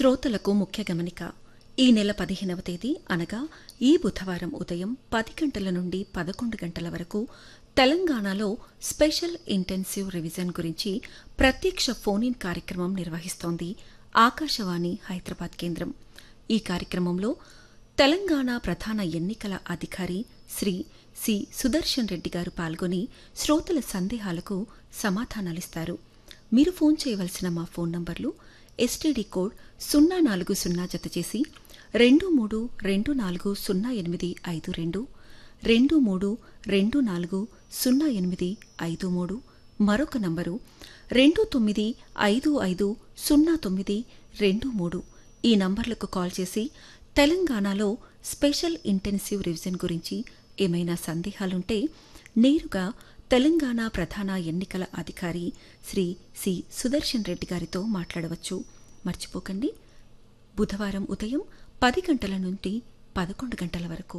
శ్రోతలకు ముఖ్య గమనిక ఈ నెల పదిహేనవ తేదీ అనగా ఈ బుధవారం ఉదయం పది గంటల నుండి పదకొండు గంటల వరకు తెలంగాణలో స్పెషల్ ఇంటెన్సివ్ రివిజన్ గురించి ప్రత్యక్ష ఫోన్ ఇన్ కార్యక్రమం నిర్వహిస్తోంది ఆకాశవాణి హైదరాబాద్ కేంద్రం ఈ కార్యక్రమంలో తెలంగాణ ప్రధాన ఎన్నికల అధికారి శ్రీ సి సుదర్శన్ రెడ్డి గారు పాల్గొని శ్రోతల సందేహాలకు సమాధానాలిస్తారు మీరు ఫోన్ చేయవలసిన మా ఫోన్ నంబర్లు ఎస్టీడీ కోడ్ సున్నా నాలుగు సున్నా జత చేసి రెండు మూడు రెండు నాలుగు సున్నా ఎనిమిది ఐదు రెండు రెండు మూడు రెండు నాలుగు సున్నా ఎనిమిది ఐదు మూడు మరొక నంబరు రెండు తొమ్మిది ఐదు ఐదు సున్నా తొమ్మిది రెండు మూడు ఈ నంబర్లకు కాల్ చేసి తెలంగాణలో స్పెషల్ ఇంటెన్సివ్ రివిజన్ గురించి ఏమైనా సందేహాలుంటే నేరుగా తెలంగాణ ప్రధాన ఎన్నికల అధికారి శ్రీ సి సుదర్శన్ రెడ్డి గారితో మాట్లాడవచ్చు మర్చిపోకండి బుధవారం ఉదయం పది గంటల నుండి పదకొండు గంటల వరకు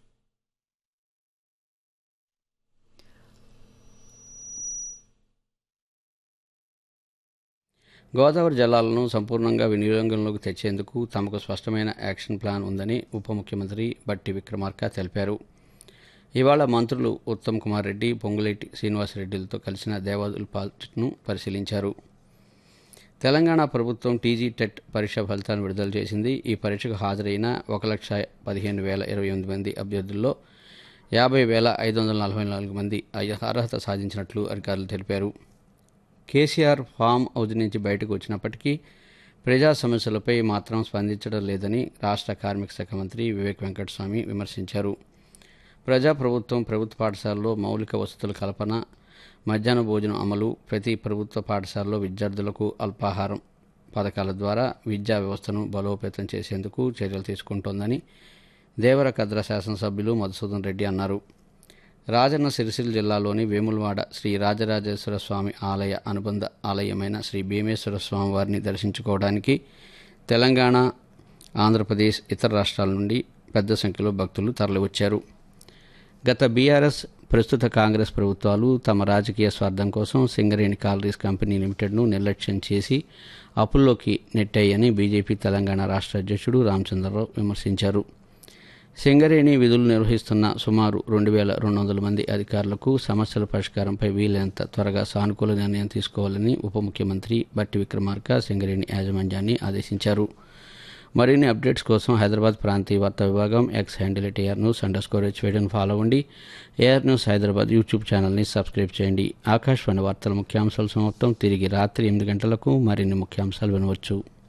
గోదావరి జలాలను సంపూర్ణంగా వినియోగంలోకి తెచ్చేందుకు తమకు స్పష్టమైన యాక్షన్ ప్లాన్ ఉందని ఉప ముఖ్యమంత్రి బట్టి విక్రమార్క తెలిపారు ఇవాళ మంత్రులు ఉత్తమ్ కుమార్ రెడ్డి పొంగులేటి శ్రీనివాసరెడ్డిలతో కలిసిన దేవాదుల ప్రాజెక్టును పరిశీలించారు తెలంగాణ ప్రభుత్వం టీజీ టెట్ పరీక్ష ఫలితాలను విడుదల చేసింది ఈ పరీక్షకు హాజరైన ఒక లక్ష పదిహేను వేల ఇరవై ఎనిమిది మంది అభ్యర్థుల్లో యాభై వేల ఐదు వందల నలభై నాలుగు మంది అర్హత సాధించినట్లు అధికారులు తెలిపారు కేసీఆర్ ఫామ్ హౌస్ నుంచి బయటకు వచ్చినప్పటికీ ప్రజా సమస్యలపై మాత్రం స్పందించడం లేదని రాష్ట్ర కార్మిక శాఖ మంత్రి వివేక్ వెంకటస్వామి విమర్శించారు ప్రజాప్రభుత్వం ప్రభుత్వ పాఠశాలలో మౌలిక వసతుల కల్పన మధ్యాహ్న భోజనం అమలు ప్రతి ప్రభుత్వ పాఠశాలలో విద్యార్థులకు అల్పాహారం పథకాల ద్వారా విద్యా వ్యవస్థను బలోపేతం చేసేందుకు చర్యలు తీసుకుంటోందని దేవరకద్ర శాసనసభ్యులు మధుసూదన్ రెడ్డి అన్నారు రాజన్న సిరిసిల్ల జిల్లాలోని వేములవాడ శ్రీ రాజరాజేశ్వర స్వామి ఆలయ అనుబంధ ఆలయమైన శ్రీ భీమేశ్వర స్వామి వారిని దర్శించుకోవడానికి తెలంగాణ ఆంధ్రప్రదేశ్ ఇతర రాష్ట్రాల నుండి పెద్ద సంఖ్యలో భక్తులు తరలివచ్చారు గత బీఆర్ఎస్ ప్రస్తుత కాంగ్రెస్ ప్రభుత్వాలు తమ రాజకీయ స్వార్థం కోసం సింగరేణి కాలరీస్ కంపెనీ లిమిటెడ్ను నిర్లక్ష్యం చేసి అప్పుల్లోకి నెట్టాయని బీజేపీ తెలంగాణ రాష్ట్ర అధ్యక్షుడు రామచంద్రరావు విమర్శించారు సింగరేణి విధులు నిర్వహిస్తున్న సుమారు రెండు వేల రెండు వందల మంది అధికారులకు సమస్యల పరిష్కారంపై వీలైనంత త్వరగా సానుకూల నిర్ణయం తీసుకోవాలని ఉప ముఖ్యమంత్రి బట్టి విక్రమార్క సింగరేణి యాజమాన్యాన్ని ఆదేశించారు మరిన్ని అప్డేట్స్ కోసం హైదరాబాద్ ప్రాంతీయ వార్తా విభాగం X handle at air news under score హెచ్వేడిని ఫాలో అవ్వండి ఏఆర్ న్యూస్ హైదరాబాద్ యూట్యూబ్ ఛానల్ని సబ్స్క్రైబ్ చేయండి ఆకాశవాణి వార్తల ముఖ్యాంశాలు సమాప్తం తిరిగి రాత్రి ఎనిమిది గంటలకు మరిన్ని ముఖ్యాంశాలు వినవచ్చు